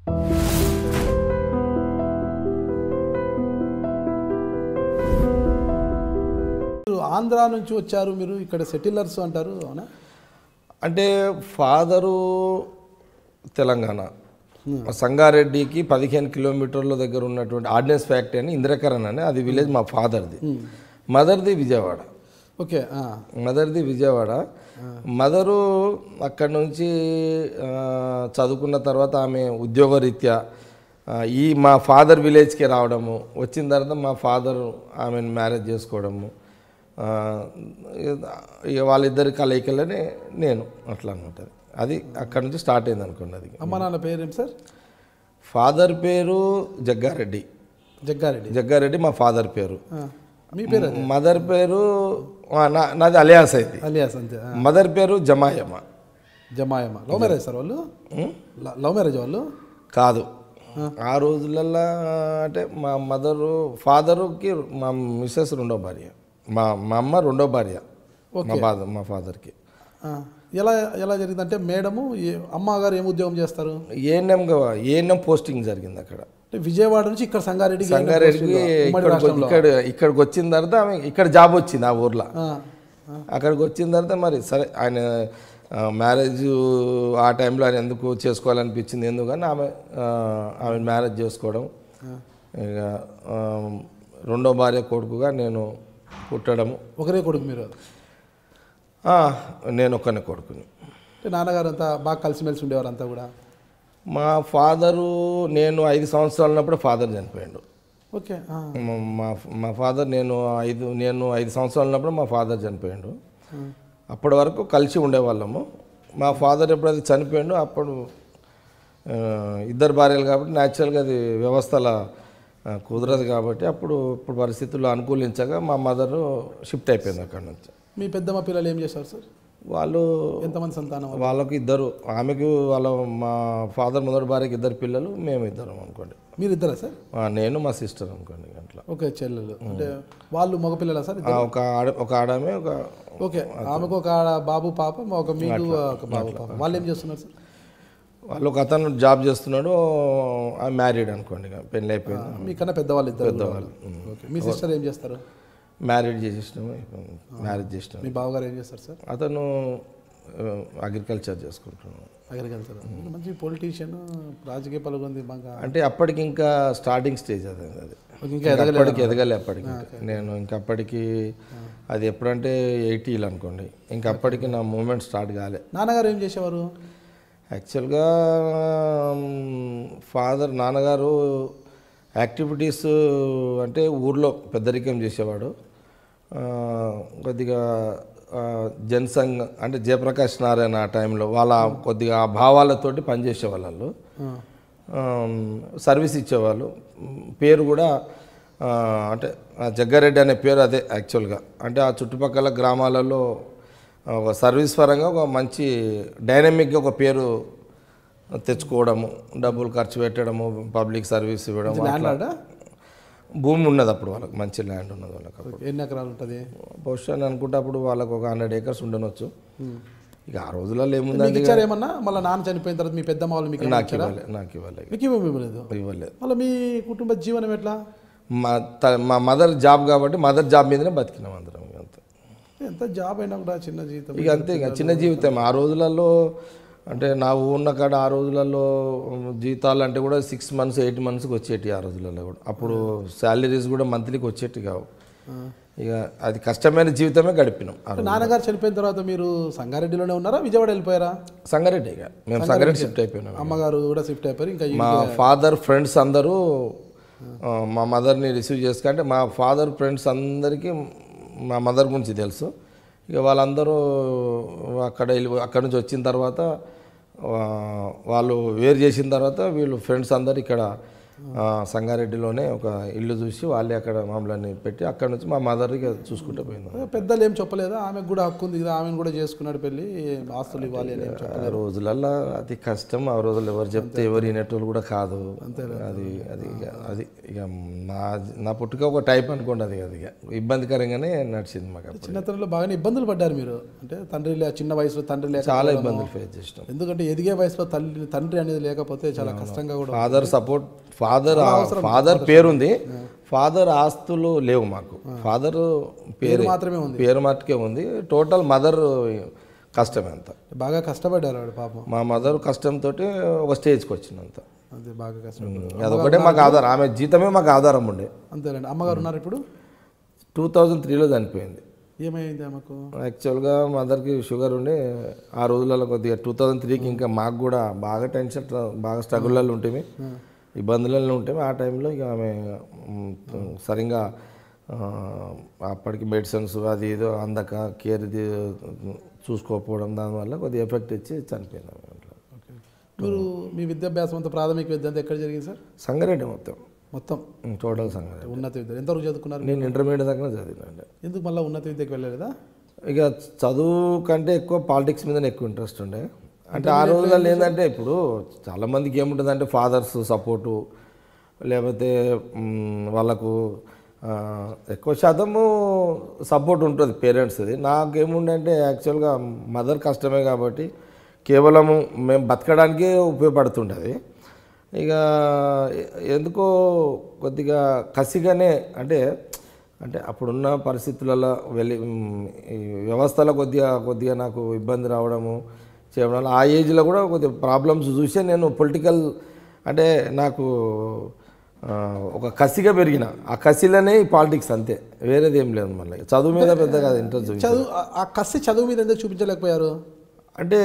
మీరు ఆంధ్ర నుంచి వచ్చారు మీరు ఇక్కడ సెటిలర్స్ అంటారు అవునా అంటే ఫాదరు తెలంగాణ సంగారెడ్డికి పదిహేను కిలోమీటర్ల దగ్గర ఉన్నటువంటి ఆర్డినెన్స్ ఫ్యాక్టరీ అని ఇంద్రకరణ్ అని అది విలేజ్ మా ఫాదర్ది మదర్ది విజయవాడ ఓకే ఆ. మదర్ది విజయవాడ మదరు అక్కడ నుంచి ఆ, చదువుకున్న తర్వాత ఆమె ఉద్యోగరీత్యా ఆ, ఈ మా ఫాదర్ విలేజ్కి రావడము వచ్చిన తర్వాత మా ఫాదర్ ఆమెను మ్యారేజ్ చేసుకోవడము ఆ, ఇక వాళ్ళిద్దరి కలయికలనే నేను అట్లా అనమాట అది అక్కడ నుంచి స్టార్ట్ అయింది అనుకోండి అది అమ్మ నాన్న పేరేం సార్ ఫాదర్ పేరు జగ్గారెడ్డి జగ్గారెడ్డి జగ్గారెడ్డి మా ఫాదర్ పేరు ఆ. మీ పేరు అది మదర్ పేరు ఆ, నా- నాది అలియాస్ అయింది అలియాస్ అంతే ఆ. మదర్ పేరు జమాయమ్మ జమాయమ్మ లవ్ మ్యారేజ్ సార్ వాళ్ళు ల- లవ్ మ్యారేజ్ వాళ్ళు కాదు ఆ రోజులల్లో అంటే మా మదరు ఫాదరుకి మా మిస్సెస్ రెండో భార్య మా మా అమ్మ రెండో భార్య మా ఫాదర్ మా ఫాదర్కి ఆ. ఎలా ఎలా జరిగిందంటే మేడము ఏ- అమ్మగారు ఏం ఉద్యోగం చేస్తారు ఏఎన్ఎం ఏఎన్ఎం పోస్టింగ్ జరిగింది అక్కడ అంటే విజయవాడ నుంచి ఇక్కడ సంగారెడ్డికి సంగారెడ్డికి ఉమ్మడి ఇక్కడికి రాష్ట్రంలో ఇక్కడ ఇక్కడికి వచ్చిన తర్వాత ఆమె ఇక్కడ జాబ్ వచ్చింది ఆ ఊర్లో ఆ. అక్కడికి వచ్చిన తర్వాత మరి సరే ఆయన ఆ, మ్యారేజ్ ఆ టైంలో ఆయన ఎందుకు చేసుకోవాలనిపించింది ఎందుకు కానీ ఆమె ఆ, ఆమె మ్యారేజ్ చేసుకోవడం ఇక ఆ, రెండో భార్య కొడుకుగా నేను పుట్టడము ఒకరే కొడుకు మీరు ఆ, నేను ఒక్కనే కొడుకుని అంటే నాన్నగారు అంతా బాగా కలిసిమెలిసి ఉండేవారు అంతా కూడా మా ఫాదరు నేను ఐదు సంవత్సరాలు ఉన్నప్పుడు ఫాదర్ చనిపోయాడు ఓకే ఆ. మా- మా మా ఫాదర్ నేను ఐదు నేను ఐదు సంవత్సరాలు ఉన్నప్పుడు మా ఫాదర్ చనిపోయాడు అప్పటి వరకు కలిసి ఉండేవాళ్ళము మా ఫాదర్ ఎప్పుడైతే చనిపోయాడో అప్పుడు ఆ, ఇద్దరు భార్యలు కాబట్టి న్యాచురల్గా అది వ్యవస్థల ఆ, కుదరదు కాబట్టి అప్పుడు ఇప్పుడు పరిస్థితుల్లో అనుకూలించగా మా మదరు షిఫ్ట్ అయిపోయింది అక్కడ నుంచి మీ పెద్దమ్మ పిల్లలు ఏం చేశారు సార్ వాళ్ళు ఎంతమంది సంతానం వాళ్ళకు ఇద్దరు ఆమెకు వాళ్ళ మా ఫాదర్ మొదటి భార్యకి ఇద్దరు పిల్లలు మేము ఇద్దరం అనుకోండి మీరు ఇద్దరా సార్ ఆ, నేను మా సిస్టర్ అనుకోండి అట్లా ఓకే చెల్లెలు అంటే వాళ్ళు మగపిల్లలా సార్ ఆ, ఒక ఆడ ఒక ఆడమే ఒక ఓకే ఆమెకు ఒక బాబు పాప ఒక మీకు ఒక బాబు పాప వాళ్ళు ఏం చేస్తున్నారు సార్ వాళ్ళు ఒక అతను జాబ్ చేస్తున్నాడు ఆ మ్యారీడ్ అనుకోండి ఇక పెళ్ళి అయిపోయింది మీకన్నా పెద్దవాళ్ళు ఇద్దరు కూడా. ఓకే మీ సిస్టర్ ఏం చేస్తారు మ్యారీడ్ చేసేసినాము మ్యారేజ్ చేసినాము మీ బావగారు ఏం చేస్తారు సార్ అతను అగ్రికల్చర్ చేసుకుంటున్నాడు అగ్రికల్చర్ మంచి పొలిటీషియన్ రాజకీయ పలుకుంది బాగా అంటే అప్పటికి ఇంకా స్టార్టింగ్ స్టేజ్ అది అది ఓకే, ఇంకా ఇంకా అప్పటికి ఎదగలే అప్పటికి ఇంకా. నేను ఇంకా అప్పటికి అది ఎప్పుడంటే ఎయిటీలు అనుకోండి ఇంకా అప్పటికి నా మూమెంట్ స్టార్ట్ కాలే నాన్నగారు ఏం చేసేవారు యాక్చువల్గా ఫాదర్ నాన్నగారు యాక్టివిటీస్ అంటే ఊర్లో పెద్దరికం చేసేవాడు ఆ, కొద్దిగా ఆ, జనసంఘ్ అంటే జయప్రకాష్ నారాయణ ఆ టైంలో వాళ్ళ కొద్దిగా ఆ భావాలతోటి పనిచేసేవాళ్ళు వాళ్ళు ఆ, సర్వీస్ ఇచ్చేవాళ్ళు పేరు కూడా ఆ, అంటే ఆ జగ్గారెడ్డి అనే పేరు అదే యాక్చువల్గా అంటే ఆ చుట్టుపక్కల గ్రామాలలో ఒక సర్వీస్ పరంగా ఒక మంచి డైనమిక్గా ఒక పేరు తెచ్చుకోవడము డబ్బులు ఖర్చు పెట్టడము పబ్లిక్ సర్వీస్ ఇవ్వడం అట్లా ల్యాండ్ భూమి ఉన్నది అప్పుడు వాళ్ళకి మంచి ల్యాండ్ ఉన్నది వాళ్ళకి ఎన్ని ఎకరాలు ఉంటుంది బహుశా నేను అనుకుంటే అప్పుడు వాళ్ళకు ఒక హండ్రెడ్ ఏకర్స్ ఉండనొచ్చు ఇక ఆ రోజులలో ఏముందండి మీకు ఇచ్చారు ఏమన్నా మళ్ళీ నాన్న చనిపోయిన తర్వాత మీ పెద్దమ్మ వాళ్ళు మీకు ఏమన్నా నాకు ఇచ్చారా ఇవ్వలే నాకు ఇవ్వలే మీకు ఏమీ ఇవ్వలేదు ఇవ్వలేదు మళ్ళీ మీ కుటుంబ జీవనం ఎట్లా మా త- మా మదర్ జాబ్ కాబట్టి మదర్ జాబ్ మీదనే బతికినాం అందరం ఇక అంతే ఎంత జాబ్ అయినా కూడా చిన్న జీవితం ఇక అంతే ఇక చిన్న జీవితం ఆ రోజులలో అంటే నా ఉన్న కాడ ఆ రోజులలో జీతాలు అంటే కూడా సిక్స్ మంత్స్ ఎయిట్ మంత్స్కి వచ్చేటి ఆ రోజులలో కూడా అప్పుడు శాలరీస్ కూడా మంత్లీకి వచ్చేటి కావు ఇక అది కష్టమైన జీవితమే గడిపినాం ఆ రోజు. నాన్నగారు చనిపోయిన తర్వాత మీరు సంగారెడ్డిలోనే ఉన్నారా విజయవాడ వెళ్ళిపోయారా సంగారెడ్డి ఇక మేము సంగారెడ్డి షిఫ్ట్ అయిపోయినాం అమ్మగారు కూడా షిఫ్ట్ అయిపోయారు ఇంకా ఈ- మా ఫాదర్ ఫ్రెండ్స్ అందరూ ఆ, మా మదర్ని రిసీవ్ చేసుకుంటే మా ఫాదర్ ఫ్రెండ్స్ అందరికీ మా మదర్ గురించి తెలుసు ఇక వాళ్ళందరూ అక్కడ వెళ్ళి అక్కడ నుంచి వచ్చిన తర్వాత ఆ, వాళ్ళు వేరు చేసిన తర్వాత వీళ్ళు ఫ్రెండ్స్ అందరు ఇక్కడ ఆ, సంగారెడ్డిలోనే ఒక ఇల్లు చూసి వాళ్ళే అక్కడ మమ్మల్ని పెట్టి అక్కడ నుంచి మా మదర్కి చూసుకుంటూ పోయింది పెద్దలు ఏం చెప్పలేదా ఆమెకు కూడా హక్కు ఉంది కదా ఆమెను కూడా చేసుకున్నాడు పెళ్ళి ఆస్తులు ఇవ్వాలి అని ఏం చెప్పలేదు ఆ రోజులల్లో అది కష్టం ఆ రోజుల్లో ఎవరు చెప్తే ఎవరు వినేటోళ్ళు కూడా కాదు అది అది ఇక అది ఇక నా నా పుట్టుక ఒక టైప్ అనుకోండి అది అది ఇక ఇబ్బందికరంగానే నడిచింది మాకు అప్పుడు చిన్నతనంలో బాగానే ఇబ్బందులు పడ్డారు మీరు అంటే తండ్రి లే- చిన్న వయసులో తండ్రి లేక చాలా ఇబ్బందులు ఫేస్ చేసినాం ఎందుకంటే ఎదిగే వయసులో తల్లి తండ్రి అనేది లేకపోతే చాలా కష్టంగా కూడా ఫాదర్ సపోర్ట్ ఫాదర్ ఫాదర్ పేరుంది ఫాదర్ ఆస్తులు లేవు మాకు ఫాదర్ పేరు మాత్రమే ఉంది పేరు మట్టుకే ఉంది టోటల్ మదర్ కష్టమే అంత బాగా కష్టపడ్డారు వాడు పాపం మా మదర్ కష్టంతో ఒక స్టేజ్కి వచ్చిందంత అంతే బాగా కష్టపడ్డారు అదొకటే మాకు ఆధారం ఆమె జీతమే మాకు ఆధారం ఉండే అంతేనండి అమ్మగారు ఉన్నారు ఇప్పుడు టూ థౌజండ్ త్రీలో చనిపోయింది ఏమైంది ఆమెకు యాక్చువల్గా మదర్కి షుగర్ ఉండి ఆ రోజులలో కొద్దిగా టూ థౌజండ్ త్రీకి ఇంకా మాకు కూడా బాగా టెన్షన్ బాగా స్ట్రగుల్లో ఉంటుంది ఇబ్బందులలో ఉంటాయి ఆ టైంలో ఇక ఆమె మ్, సరిగా ఆ, అప్పటికి మెడిసిన్స్ అది ఏదో అందక కేర్ ఇది చూసుకోకపోవడం దానివల్ల కొద్దిగా ఎఫెక్ట్ ఇచ్చి చనిపోయింది ఆమె అట్లా. మీరు మీ విద్యాభ్యాసం అంతా ప్రాథమిక విద్య అంతా ఎక్కడ జరిగింది సార్ సంగారెడ్డి మొత్తం మొత్తం మ్, టోటల్ సంగారెడ్డి ఉన్నత విద్య ఎంతవరకు చదువుకున్నారు నేను ఇంటర్మీడియట్ దాకా చదివినండి ఎందుకు మళ్ళీ ఉన్నత విద్యకి వెళ్ళలేదా ఇక చదువు కంటే ఎక్కువ పాలిటిక్స్ మీదనే ఎక్కువ ఇంట్రెస్ట్ ఉండే అంటే ఆ రోజులలో ఏంటంటే ఇప్పుడు చాలామందికి ఏముంటుంది అంటే ఫాదర్స్ సపోర్టు లేకపోతే మ్, వాళ్ళకు ఆ, ఎక్కువ శాతము సపోర్ట్ ఉంటుంది పేరెంట్స్ది నాకేముండే అంటే యాక్చువల్గా మదర్ కష్టమే కాబట్టి కేవలము మేము బతకడానికే ఉపయోగపడుతుండేది ఇక ఎ- ఎందుకో కొద్దిగా కసిగానే అంటే అంటే అప్పుడున్న పరిస్థితులలో వెళ్ళి మ్, ఈ వ్యవస్థలో కొద్దిగా కొద్దిగా నాకు ఇబ్బంది రావడము చేయడం వల్ల ఆ ఏజ్లో కూడా కొద్దిగా ప్రాబ్లమ్స్ చూసే నేను పొలిటికల్ అంటే నాకు ఆ, ఒక కసిగా పెరిగిన ఆ కసిలోనే ఈ పాలిటిక్స్ అంతే వేరేది ఏం లేదు మళ్ళీ చదువు మీద పెద్దగా ఇంట్రెస్ట్ చూపించలేదు. చదువు ఆ- ఆ కసి చదువు మీద ఎందుకు చూపించలేకపోయారు అంటే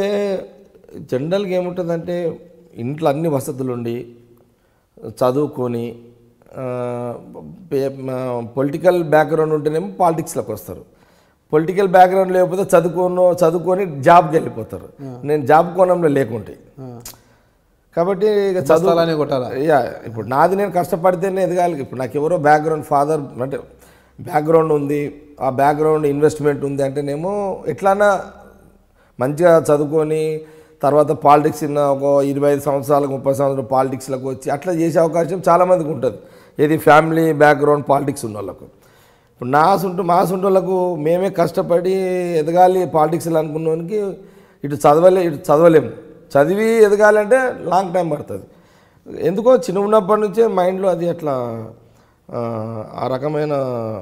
జనరల్గా ఏముంటుందంటే ఇంట్లో అన్ని వసతులు ఉండి చదువుకొని పొలిటికల్ బ్యాక్గ్రౌండ్ ఉంటేనేమో పాలిటిక్స్లోకి వస్తారు పొలిటికల్ బ్యాక్గ్రౌండ్ లేకపోతే చదువుకోను చదువుకొని జాబ్కి వెళ్ళిపోతారు నేను జాబ్ కోణంలో లేకుంటే ఆ. కాబట్టి ఇక చదువు అలానే కొట్టాలా యా ఇప్పుడు నాది నేను కష్టపడితేనే ఎదగాలి ఇప్పుడు నాకు ఎవరో బ్యాక్గ్రౌండ్ ఫాదర్ అంటే బ్యాక్గ్రౌండ్ ఉంది ఆ బ్యాక్గ్రౌండ్ ఇన్వెస్ట్మెంట్ ఉంది అంటేనేమో ఎట్లానా మంచిగా చదువుకొని తర్వాత పాలిటిక్స్ ఇన్న ఒక ఇరవై ఐదు సంవత్సరాలకు ముప్పై సంవత్సరాలు పాలిటిక్స్లోకి వచ్చి అట్లా చేసే అవకాశం చాలామందికి ఉంటుంది ఏది ఫ్యామిలీ బ్యాక్గ్రౌండ్ పాలిటిక్స్ ఉన్న వాళ్ళకు ఇప్పుడు నా సుంటు మా సుంటోళ్ళకు మేమే కష్టపడి ఎదగాలి పాలిటిక్స్లో అనుకున్నానికి ఇటు చదవలే ఇటు చదవలేము చదివి ఎదగాలంటే లాంగ్ టైం పడుతుంది ఎందుకో చిన్న ఉన్నప్పటి నుంచే మైండ్లో అది అట్లా ఆ, ఆ రకమైన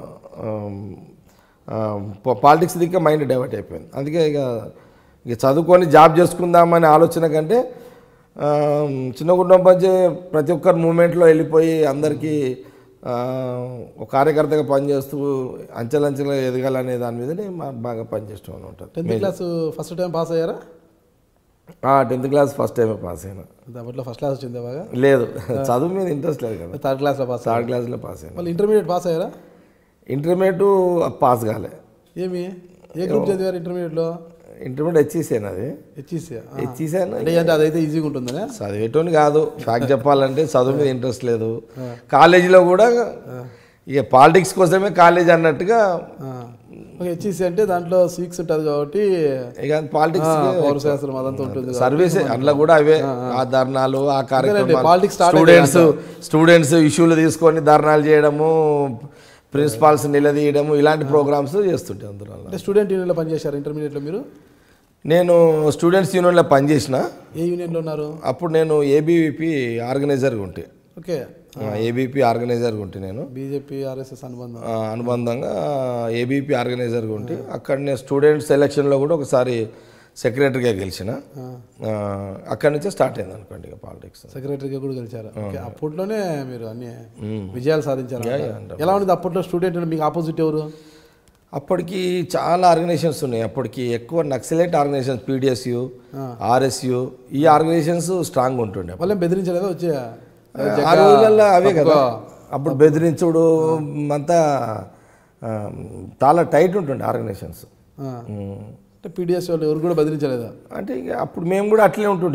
పాలిటిక్స్ దిక్కే మైండ్ డైవర్ట్ అయిపోయింది అందుకే ఇక ఇక చదువుకొని జాబ్ చేసుకుందామనే ఆలోచన కంటే ఆ, చిన్న కుటుంబం నుంచి ప్రతి ఒక్కరి మూమెంట్లో వెళ్ళిపోయి అందరికీ ఆ, ఒక కార్యకర్తగా పనిచేస్తూ అంచెలంచెలుగా ఎదగాలనే దాని మీదనే మా- బాగా పనిచేస్తూ ఉంటుంది tenth class first time pass అయ్యారా tenth class first time pass అయినా అది అప్పట్లో ఫస్ట్ క్లాస్ వచ్చింది బాగా లేదు చదువు మీద ఇంట్రెస్ట్ లేదు కదా థర్డ్ క్లాస్లో పాస్ థర్డ్ క్లాస్లో పాస్ అయినా మళ్ళీ ఇంటర్మీడియట్ పాస్ అయ్యారా ఇంటర్మీడియట్ పాస్ కాలే ఏమి ఏ గ్రూప్ చదివారు ఇంటర్మీడియట్లో ఇంటర్మీడియట్ హెచ్ఈసాను అది హెచ్ఈసీ హెచ్ఈసాను అంటే అంటే అదైతే ఈజీగా ఉంటుందనే చదివేటోని కాదు ఫ్యాక్ట్ చెప్పాలంటే చదువు మీద ఇంట్రెస్ట్ లేదు కాలేజీలో కూడా ఇక పాలిటిక్స్ కోసమే కాలేజ్ అన్నట్టుగా హెచ్ఈసీ అంటే దాంట్లో సిక్స్ ఉంటుంది కాబట్టి ఇక పాలిటిక్స్ పౌరశాస్త్రం అదంతా ఉంటుంది సర్వీస్ అందులో కూడా అవే ఆ ధర్నాలు ఆ కార్యక్రమాలు politics start స్టూడెంట్స్ స్టూడెంట్స్ ఇష్యూలు తీసుకొని ధర్నాలు చేయడము ప్రిన్సిపాల్స్ నిలదీయడము ఇలాంటి ప్రోగ్రామ్స్ చేస్తుంటే అందులో అంటే స్టూడెంట్ యూనియన్లో పనిచేశారు ఇంటర్మీడియట్లో మీరు నేను స్టూడెంట్స్ యూనియన్లో పనిచేసిన ఏ యూనియన్లో ఉన్నారు అప్పుడు నేను ఏబీవీపీ ఆర్గనైజర్గా ఉంటే ఓకే ఏబీపీ ఆర్గనైజర్గా ఉంటే నేను బీజేపీ ఆర్ఎస్ఎస్ అనుబంధం ఆ, అనుబంధంగా ఏబీపీ ఆర్గనైజర్గా ఉంటే అక్కడ నేను స్టూడెంట్స్ సెలక్షన్లో కూడా ఒకసారి సెక్రటరీగా గెలిచిన ఆ, అక్కడి నుంచే స్టార్ట్ అయింది అనుకోండి ఇక పాలిటిక్స్ సెక్రటరీగా కూడా గెలిచారు ఓకే అప్పట్లోనే మీరు అన్ని విజయాలు సాధించారు ఎలా ఉంది అప్పట్లో స్టూడెంట్ మీకు ఆపోజిట్ ఎవరు అప్పటికి చాలా ఆర్గనైజేషన్స్ ఉన్నాయి అప్పటికి ఎక్కువ నక్సలైట్ ఆర్గనైజేషన్స్ పీడిఎస్యు ఆర్ఎస్యు ఈ ఆర్గనైజేషన్స్ స్ట్రాంగ్ ఉంటుండే వాళ్ళేం బెదిరించలేదా వచ్చే ఆ రోజులలో అవే కదా అప్పుడు బెదిరించుడు అంతా ఆ, చాలా టైట్ ఉంటుండే ఆర్గనైజేషన్స్ ఆ. అంటే పీడిఎస్ వాళ్ళు ఎవరు కూడా బెదిరించలేదా అంటే ఇక అప్పుడు మేము కూడా అట్లే ఉంటుండేవి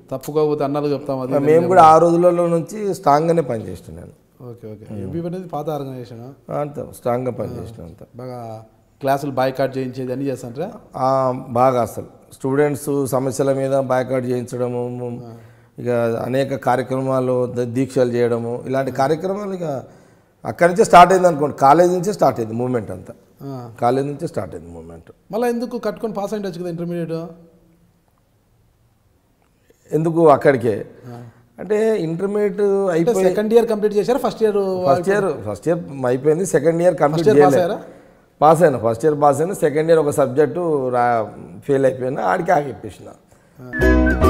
తప్పుకోకపోతే అన్నాలు చెప్తాం అది మేము కూడా ఆ రోజులలో నుంచి స్ట్రాంగ్గానే పనిచేస్తున్నాను ఓకే ఓకే ఎంపీ అనేది పాత ఆర్గనైజేషన్ అంత స్ట్రాంగ్గా పనిచేసిన అంత బాగా క్లాసులు బాయ్కాట్ చేయించేది అన్నీ చేస్తాంటారా ఆ, బాగా అసలు స్టూడెంట్స్ సమస్యల మీద బాయ్కాట్ చేయించడము ఇక అనేక కార్యక్రమాలు ద- దీక్షలు చేయడము ఇలాంటి కార్యక్రమాలు ఇక అక్కడి నుంచే స్టార్ట్ అయింది అనుకోండి కాలేజ్ నుంచే స్టార్ట్ అయింది మూమెంట్ అంతా కాలేజ్ నుంచే స్టార్ట్ అయింది మూమెంట్ మళ్ళీ ఎందుకు కట్టుకొని పాస్ అయ్యి కదా ఇంటర్మీడియట్ ఎందుకు అక్కడికే అంటే ఇంటర్మీడియట్ అయిపోయి సెకండ్ ఇయర్ కంప్లీట్ చేశారా first year first year first year అయిపోయింది second year complete year pass చేయలేదు అయ్యారా? పాస్ అయినా ఫస్ట్ ఇయర్ పాస్ అయినా సెకండ్ ఇయర్ ఒక సబ్జెక్టు రా ఫెయిల్ అయిపోయినా ఆడికి ఆగిప్పేసిన